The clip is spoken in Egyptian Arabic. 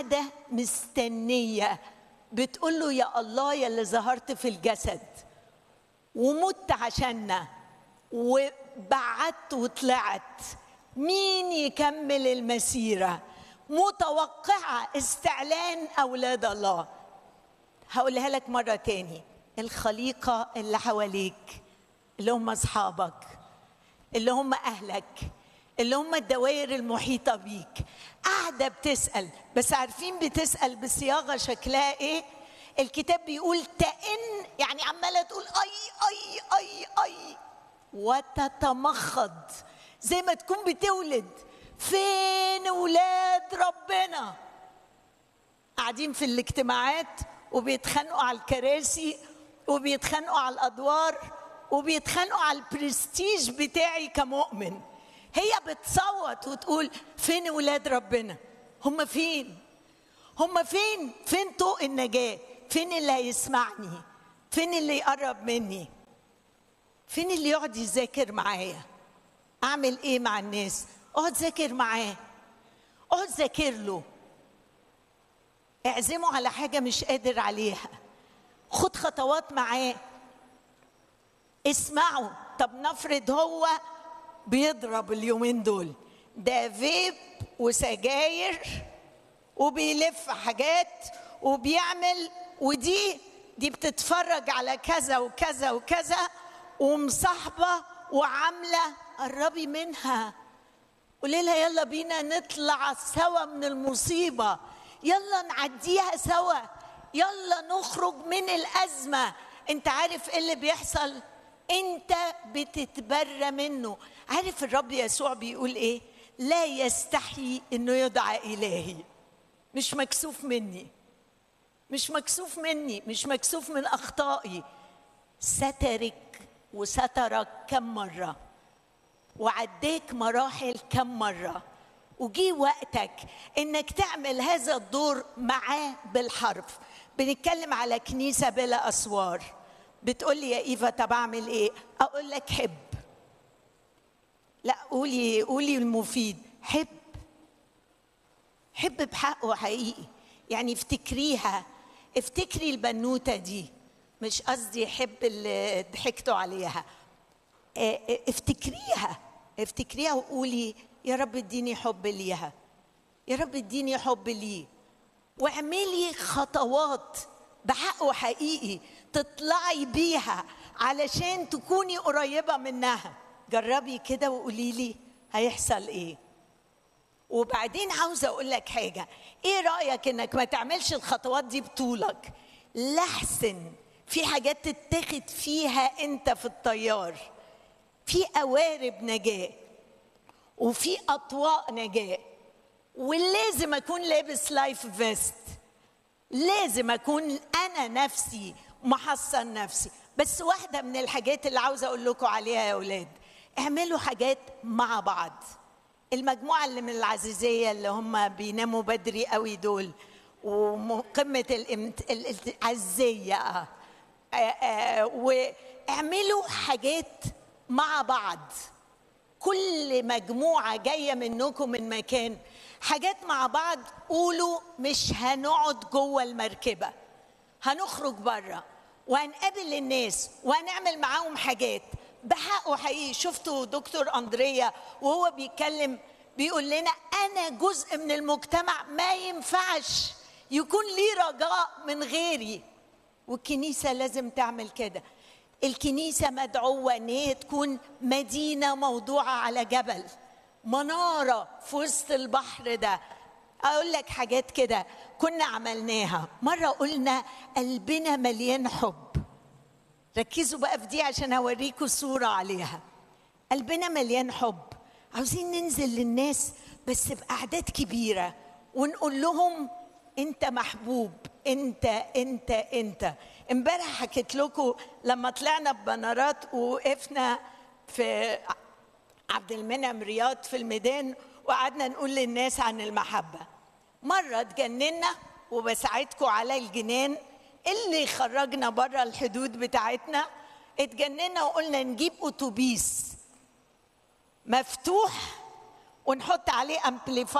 قاعده مستنيه بتقول له يا الله يا اللي ظهرت في الجسد ومت عشاننا وبعدت وطلعت مين يكمل المسيره متوقعه استعلان اولاد الله هقولها لك مره تاني الخليقه اللي حواليك اللي هم اصحابك اللي هم اهلك اللي هم الدوائر المحيطه بيك قاعده بتسال بس عارفين بتسال بصياغه شكلها ايه الكتاب بيقول تئن يعني عماله تقول اي اي اي اي وتتمخض زي ما تكون بتولد فين ولاد ربنا قاعدين في الاجتماعات وبيتخانقوا على الكراسي وبيتخانقوا على الادوار وبيتخانقوا على البرستيج بتاعي كمؤمن هي بتصوت وتقول فين ولاد ربنا هم فين هم فين فين طوق النجاه فين اللي هيسمعني فين اللي يقرب مني فين اللي يقعد يذاكر معايا اعمل ايه مع الناس اقعد ذاكر معاه اقعد ذاكر له اعزمه على حاجه مش قادر عليها خد خطوات معاه اسمعه طب نفرض هو بيضرب اليومين دول ده فيب وسجاير وبيلف حاجات وبيعمل ودي دي بتتفرج على كذا وكذا وكذا ومصاحبه وعامله قربي منها قولي لها يلا بينا نطلع سوا من المصيبه يلا نعديها سوا يلا نخرج من الازمه انت عارف ايه اللي بيحصل انت بتتبرى منه عارف الرب يسوع بيقول ايه لا يستحي انه يدعى الهي مش مكسوف مني مش مكسوف مني مش مكسوف من اخطائي سترك وسترك كم مره وعديك مراحل كم مره وجي وقتك انك تعمل هذا الدور معاه بالحرف بنتكلم على كنيسه بلا اسوار بتقول لي يا ايفا طب اعمل ايه اقول لك حب لا قولي قولي المفيد حب حب بحقه حقيقي يعني افتكريها افتكري البنوته دي مش قصدي حب اللي ضحكتوا عليها افتكريها افتكريها وقولي يا رب اديني حب ليها يا رب اديني حب ليه واعملي خطوات بحقه حقيقي تطلعي بيها علشان تكوني قريبة منها جربي كده وقولي لي هيحصل ايه وبعدين عاوزة اقول لك حاجة ايه رأيك انك ما تعملش الخطوات دي بطولك لحسن في حاجات تتاخد فيها انت في الطيار في قوارب نجاه وفي اطواق نجاه ولازم اكون لابس لايف فيست لازم اكون انا نفسي محصن نفسي بس واحده من الحاجات اللي عاوزه اقول لكم عليها يا اولاد اعملوا حاجات مع بعض المجموعه اللي من العزيزيه اللي هم بيناموا بدري قوي دول وقمه الامت... العزيه آه. آه آه واعملوا حاجات مع بعض كل مجموعه جايه منكم من مكان حاجات مع بعض قولوا مش هنقعد جوه المركبه هنخرج بره وهنقابل الناس وهنعمل معاهم حاجات بحقه حقيقي شفتوا دكتور اندريا وهو بيتكلم بيقول لنا انا جزء من المجتمع ما ينفعش يكون لي رجاء من غيري والكنيسه لازم تعمل كده الكنيسه مدعوه ان هي تكون مدينه موضوعه على جبل مناره في وسط البحر ده اقول لك حاجات كده كنا عملناها مره قلنا قلبنا مليان حب ركزوا بقى في دي عشان اوريكم صوره عليها قلبنا مليان حب عاوزين ننزل للناس بس باعداد كبيره ونقول لهم انت محبوب انت انت انت امبارح حكيت لكم لما طلعنا ببنرات ووقفنا في عبد المنعم رياض في الميدان وقعدنا نقول للناس عن المحبه مره اتجننا وبساعدكم على الجنان اللي خرجنا بره الحدود بتاعتنا اتجننا وقلنا نجيب اتوبيس مفتوح ونحط عليه امبليفاير